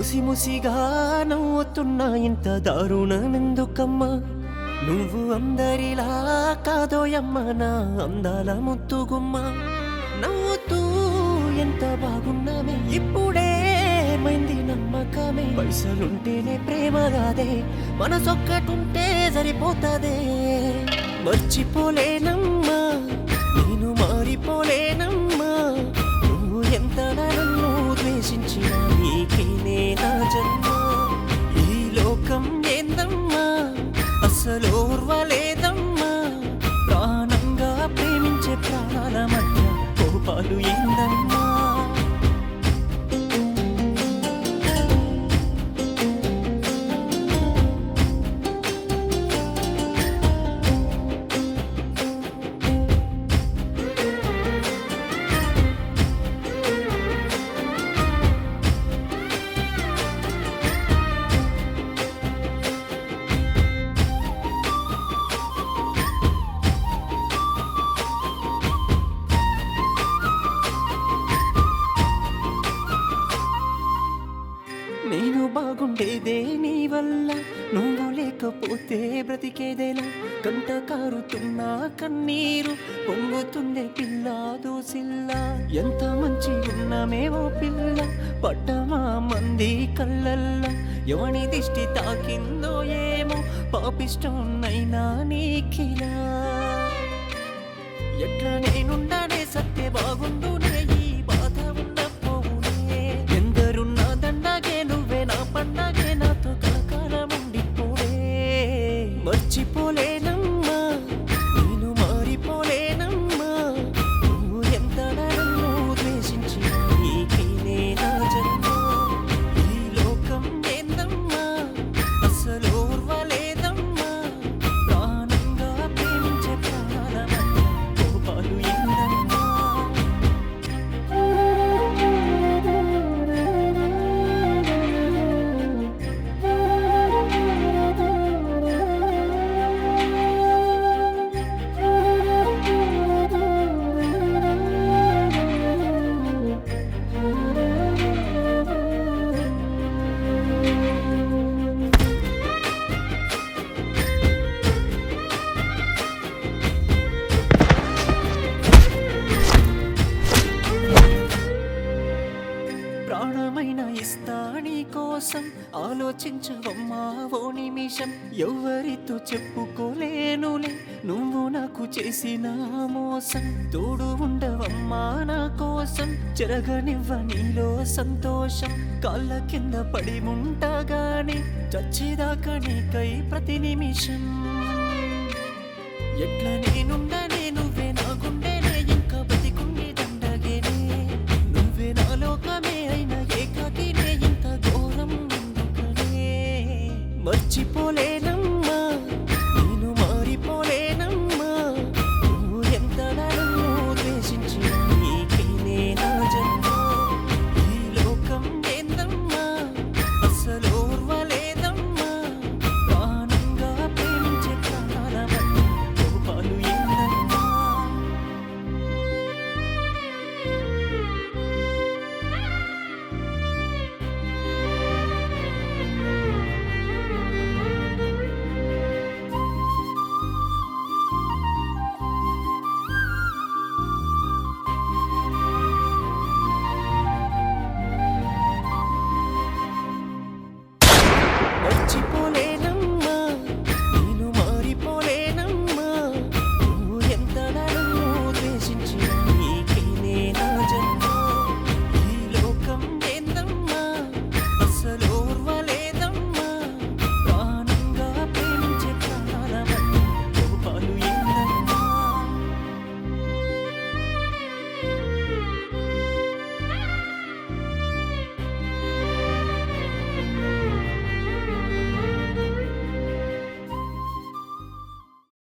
ముసి ముసిగా నవ్వుతున్నా ఇంత దారుణమెందుకమ్మా నువ్వు అందరిలా కాదోయమ్మ నా అందాల ముత్తుగుమ్మ నవ్వుతూ ఎంత బాగున్నామే ఇప్పుడే మైంది నమ్మకమే పైసలుంటేనే ప్రేమ కాదే మనసొక్కటుంటే సరిపోతదే మర్చిపోలేనమ్మా నేను మారిపోలేనమ్మా నువ్వు ఎంత నన్ను ద్వేషించినా నీకేనే నా జన్మ ఈ లోకం ఏందమ్మా అసలు ఓర్వలేదమ్మా ప్రాణంగా ప్రేమించే ప్రాణాల మధ్య కోపాలు ఏందమ్మా నేను బాగుండేదే నీ వల్ల నువ్వు లేకపోతే బ్రతికేదేలా కంట కారుతున్నా కన్నీరు పొంగుతుందే పిల్ల దోసిల్ల ఎంత మంచి ఉన్నామేవో పిల్ల పడ్డమా మంది కళ్ళల్లా ఎవని దిష్టి తాకిందో ఏమో పాపిష్టోన్నైనా నీకిలా ఎట్లా నేనుండానే సత్తే బాగుండునే ఈ బాధ ఉండపోవునే ఎందరున్నా దండగే నువ్వే నా పండగే నాతో కలకాలం ఉండిపోవే మర్చిపోలేనమ్మా నేను మారిపోలేనమ్మా నువ్వు ఎంత నన్ను ద్వేషించినా నీకేనే నా జన్మ ఈ లోకం ఏందమ్మా అసలు ఓర్వలేదమ్మా ప్రాణంగా ప్రేమించే ప్రాణాల మధ్య కోపాలు ఏందమ్మా ప్రాణమైన ఇస్తా నీ కోసం ఆలోచించవమ్మా ఓ నిమిషం ఎవరితో చెప్పుకోలేనులే నువ్వు నాకు చేసిన మోసం తోడు ఉండవమ్మా నా కోసం చెరగనివ్వ నీలో సంతోషం కాళ్ళ కింద పడి ఉంటాగానే చచ్చేదాకా నీకై ప్రతి నిమిషం ఎట్లా నీ